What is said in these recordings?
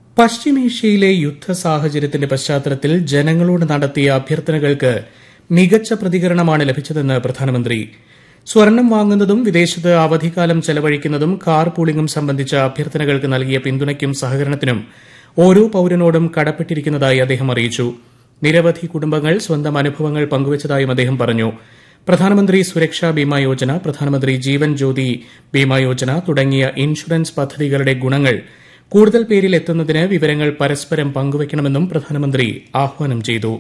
പശ്ചിമേഷ്യയിലെ യുദ്ധ സാഹചര്യത്തിന്റെ പശ്ചാത്തലത്തിൽ ജനങ്ങളോട് നടത്തിയ അഭ്യർത്ഥനകൾക്ക് മികച്ച പ്രതികരണമാണ് ലഭിച്ചതെന്ന് പ്രധാനമന്ത്രി സ്വർണം വാങ്ങുന്നതും വിദേശത്ത് അവധിക്കാലം ചെലവഴിക്കുന്നതും കാർ പൂളിംഗും സംബന്ധിച്ച അഭ്യർത്ഥനകൾക്ക് നൽകിയ പിന്തുണയ്ക്കും സഹകരണത്തിനും ഓരോ പൌരനോടും കടപ്പെട്ടിരിക്കുന്നതായി അദ്ദേഹം അറിയിച്ചു നിരവധി കുടുംബങ്ങൾ സ്വന്തം അനുഭവങ്ങൾ പങ്കുവച്ചതായും അദ്ദേഹം പറഞ്ഞു പ്രധാനമന്ത്രി സുരക്ഷാ ബീമാ യോജന പ്രധാനമന്ത്രി ജീവൻ ജ്യോതി ബീമാ യോജന തുടങ്ങിയ ഇൻഷുറൻസ് പദ്ധതികളുടെ ഗുണങ്ങൾ കൂടുതൽ പേരിൽ എത്തുന്നതിന് വിവരങ്ങൾ പരസ്പരം പങ്കുവയ്ക്കണമെന്നും പ്രധാനമന്ത്രി ആഹ്വാനം ചെയ്തു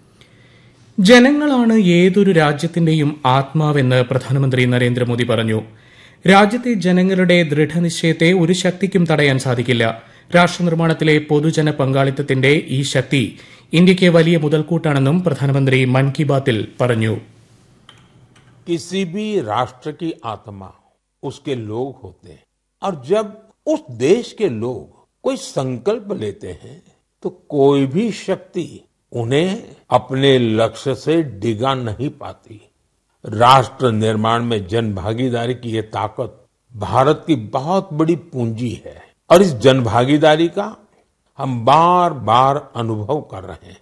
ജനങ്ങളാണ് ഏതൊരു രാജ്യത്തിന്റെയും ആത്മാവെന്ന് പ്രധാനമന്ത്രി നരേന്ദ്രമോദി പറഞ്ഞു രാജ്യത്തെ ജനങ്ങളുടെ ദൃഢനിശ്ചയത്തെ ഒരു ശക്തിക്കും തടയാൻ സാധിക്കില്ല രാഷ്ട്രനിർമ്മാണത്തിലെ പൊതുജന പങ്കാളിത്തത്തിന്റെ ഈ ശക്തി ഇന്ത്യയ്ക്ക് വലിയ മുതൽക്കൂട്ടാണെന്നും പ്രധാനമന്ത്രി മൻ കി ബാത്തിൽ പറഞ്ഞു किसी भी राष्ट्र की आत्मा उसके लोग होते हैं और जब उस देश के लोग कोई संकल्प लेते हैं तो कोई भी शक्ति उन्हें अपने लक्ष्य से डिगा नहीं पाती राष्ट्र निर्माण में जन भागीदारी की ये ताकत भारत की बहुत बड़ी पूंजी है और इस जन भागीदारी का हम बार बार अनुभव कर रहे हैं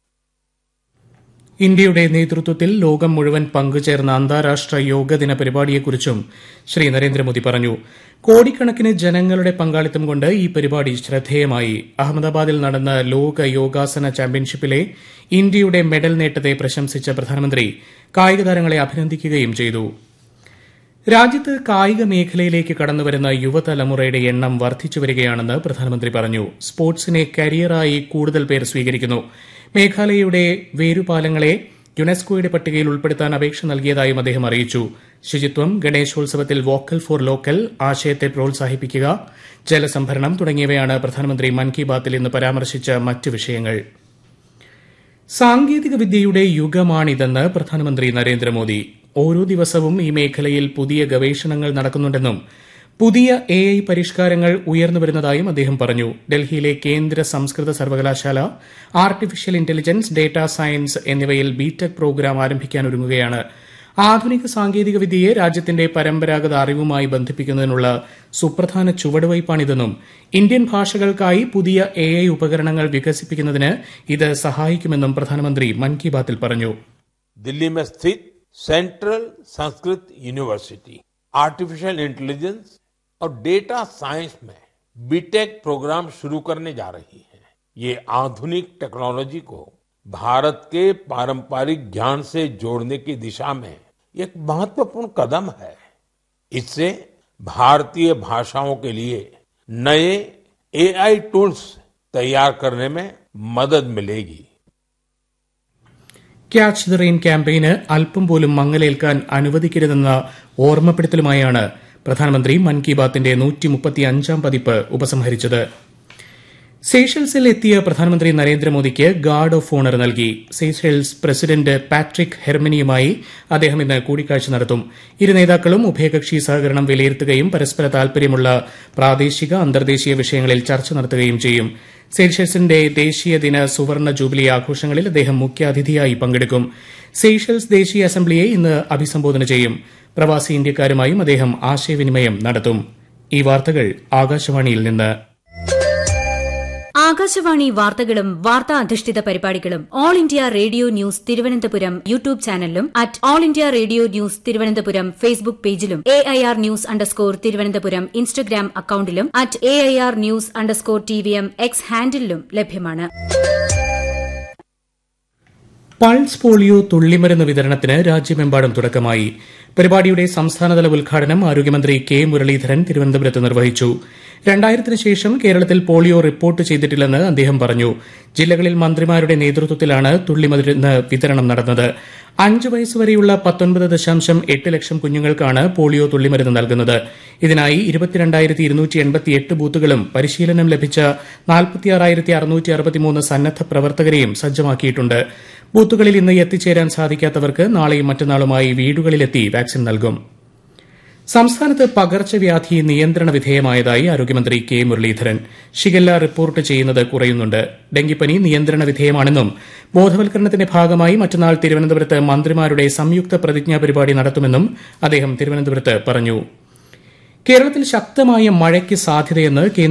ഇന്ത്യയുടെ നേതൃത്വത്തിൽ ലോകം മുഴുവൻ പങ്കുചേർന്ന അന്താരാഷ്ട്ര യോഗ ദിന പരിപാടിയെക്കുറിച്ചും ശ്രീ നരേന്ദ്രമോദി പറഞ്ഞു കോടിക്കണക്കിന് ജനങ്ങളുടെ പങ്കാളിത്തം കൊണ്ട് ഈ പരിപാടി ശ്രദ്ധേയമായി അഹമ്മദാബാദിൽ നടന്ന ലോക യോഗാസന ചാമ്പ്യൻഷിപ്പിലെ ഇന്ത്യയുടെ മെഡൽ നേട്ടത്തെ പ്രശംസിച്ച പ്രധാനമന്ത്രി കായിക താരങ്ങളെ അഭിനന്ദിക്കുകയും ചെയ്തു രാജ്യത്ത് കായിക മേഖലയിലേക്ക് കടന്നുവരുന്ന യുവതലമുറയുടെ എണ്ണം വർദ്ധിച്ചു വരികയാണെന്ന് പ്രധാനമന്ത്രി പറഞ്ഞു സ്പോർട്സിനെ കരിയറായി കൂടുതൽ പേർ സ്വീകരിക്കുന്നു മേഘാലയയുടെ വേരുപാലങ്ങളെ യുനെസ്കോയുടെ പട്ടികയിൽ ഉൾപ്പെടുത്താൻ അപേക്ഷ നൽകിയതായും അദ്ദേഹം അറിയിച്ചു ശുചിത്വം ഗണേശോത്സവത്തിൽ വോക്കൽ ഫോർ ലോക്കൽ ആശയത്തെ പ്രോത്സാഹിപ്പിക്കുക ജലസംഭരണം തുടങ്ങിയവയാണ് പ്രധാനമന്ത്രി മൻ കി ബാത്തിൽ ഇന്ന് പരാമർശിച്ച മറ്റ് വിഷയങ്ങൾ സാങ്കേതിക വിദ്യയുടെ യുഗമാണിതെന്ന് പ്രധാനമന്ത്രി നരേന്ദ്രമോദി ഓരോ ദിവസവും ഈ മേഖലയിൽ പുതിയ ഗവേഷണങ്ങൾ നടക്കുന്നുണ്ടെന്നും പുതിയ എ ഐ പരിഷ്കാരങ്ങൾ ഉയർന്നുവരുന്നതായും അദ്ദേഹം പറഞ്ഞു ഡൽഹിയിലെ കേന്ദ്ര സംസ്കൃത സർവകലാശാല ആർട്ടിഫിഷ്യൽ ഇന്റലിജൻസ് ഡേറ്റാ സയൻസ് എന്നിവയിൽ ബിടെക് പ്രോഗ്രാം ആരംഭിക്കാനൊരുങ്ങുകയാണ് ആധുനിക സാങ്കേതിക വിദ്യയെ രാജ്യത്തിന്റെ പരമ്പരാഗത അറിവുമായി ബന്ധിപ്പിക്കുന്നതിനുള്ള സുപ്രധാന ചുവടുവയ്പ്പാണിതെന്നും ഇന്ത്യൻ ഭാഷകൾക്കായി പുതിയ എ ഐ ഉപകരണങ്ങൾ വികസിപ്പിക്കുന്നതിന് ഇത് സഹായിക്കുമെന്നും പ്രധാനമന്ത്രി മൻ കി ബാത്തിൽ പറഞ്ഞു दिल्ली में स्थित central Sanskrit university artificial intelligence और डेटा साइंस में बीटेक प्रोग्राम शुरू करने जा रही है ये आधुनिक टेक्नोलॉजी को भारत के पारंपरिक ज्ञान से जोड़ने की दिशा में एक महत्वपूर्ण कदम है इससे भारतीय भाषाओं के लिए नए एआई टूल्स तैयार करने में मदद मिलेगी ക്യാച്ച് ദ റെയിൻ ക്യാമ്പയിന് അല്പം പോലും മങ്ങലേൽക്കാൻ അനുവദിക്കരുതെന്ന ഓർമ്മപ്പെടുത്തലുമായാണ് പ്രധാനമന്ത്രി മൻ കി ബാത്തിന്റെ നൂറ്റിമുപ്പത്തിയഞ്ചാം പതിപ്പ് ഉപസംഹരിച്ചത് സേഷൽസിൽ എത്തിയ പ്രധാനമന്ത്രി നരേന്ദ്രമോദിക്ക് ഗാർഡ് ഓഫ് ഓണർ നൽകി സേഷൽസ് പ്രസിഡന്റ് പാട്രിക് ഹെർമനിയുമായി അദ്ദേഹം ഇന്ന് കൂടിക്കാഴ്ച നടത്തും ഇരു നേതാക്കളും ഉഭയകക്ഷി സഹകരണം വിലയിരുത്തുകയും പരസ്പര താൽപര്യമുള്ള പ്രാദേശിക അന്തർദേശീയ വിഷയങ്ങളിൽ ചർച്ച നടത്തുകയും ചെയ്യും സെയ്ഷൽസിന്റെ ദേശീയ ദിന സുവർണ ജൂബിലി ആഘോഷങ്ങളിൽ അദ്ദേഹം മുഖ്യാതിഥിയായി പങ്കെടുക്കും സെയ്ഷൽസ് ദേശീയ അസംബ്ലിയെ ഇന്ന് അഭിസംബോധന ചെയ്യും പ്രവാസി ഇന്ത്യക്കാരുമായും അദ്ദേഹം ആശയവിനിമയം നടത്തും ഈ വാർത്തകൾ ആകാശവാണിയിൽ നിന്ന് ആകാശവാണി വാർത്തകളും വാർത്താ അധിഷ്ഠിത പരിപാടികളും All India Radio news Thiruvananthapuram YouTube ചാനലിലും at All India Radio news Thiruvananthapuram Facebook പേജിലും A I R news underscore Thiruvananthapuram Instagram അക്കൌണ്ടിലും at A I R news underscore T V M X ഹാൻഡിലും ലഭ്യമാണ് പൾസ് പോളിയോ തുള്ളിമരുന്ന് വിതരണത്തിന് രാജ്യമെമ്പാടും തുടക്കമായി പരിപാടിയുടെ സംസ്ഥാനതല ഉദ്ഘാടനം ആരോഗ്യമന്ത്രി കെ മുരളീധരൻ തിരുവനന്തപുരത്ത് നിർവഹിച്ചു രണ്ടായിരത്തിന് ശേഷം കേരളത്തിൽ പോളിയോ റിപ്പോർട്ട് ചെയ്തിട്ടില്ലെന്ന് അദ്ദേഹം പറഞ്ഞു ജില്ലകളിൽ മന്ത്രിമാരുടെ നേതൃത്വത്തിലാണ് തുള്ളിമരുന്ന് വിതരണം നടന്നത് അഞ്ച് വയസ്സുവരെയുള്ള പത്തൊൻപത് ദശാംശം എട്ട് ലക്ഷം കുഞ്ഞുങ്ങൾക്കാണ് പോളിയോ തുള്ളിമരുന്ന് നൽകുന്നത് ഇതിനായി ഇരുപത്തിരണ്ടായിരത്തി ഇരുന്നൂറ്റി എൺപത്തിയെട്ട് ബൂത്തുകളും പരിശീലനം ലഭിച്ച നാൽപ്പത്തിയാറായിരത്തി അറുന്നൂറ്റി അറുപത്തിമൂന്ന് സന്നദ്ധ പ്രവർത്തകരെയും സജ്ജമാക്കിയിട്ടുണ്ട് ബൂത്തുകളിൽ ഇന്ന് എത്തിച്ചേരാൻ സാധിക്കാത്തവർക്ക് നാളെയും മറ്റന്നാളുമായി വീടുകളിലെത്തി വാക്സിൻ നൽകും സംസ്ഥാനത്ത് പകർച്ചവ്യാധി നിയന്ത്രണ വിധേയമായതായി ആരോഗ്യമന്ത്രി കെ മുരളീധരൻ ഷിഗല്ല റിപ്പോർട്ട് ചെയ്യുന്നത് കുറയുന്നുണ്ട് ഡെങ്കിപ്പനി നിയന്ത്രണ വിധേയമാണെന്നും ബോധവൽക്കരണത്തിന്റെ ഭാഗമായി മറ്റന്നാൾ തിരുവനന്തപുരത്ത് മന്ത്രിമാരുടെ സംയുക്ത പ്രതിജ്ഞാ പരിപാടി നടത്തുമെന്നും അദ്ദേഹം തിരുവനന്തപുരത്ത് പറഞ്ഞു കേരളത്തിൽ ശക്തമായ മഴയ്ക്ക് സാധ്യതയെന്ന് കേന്ദ്ര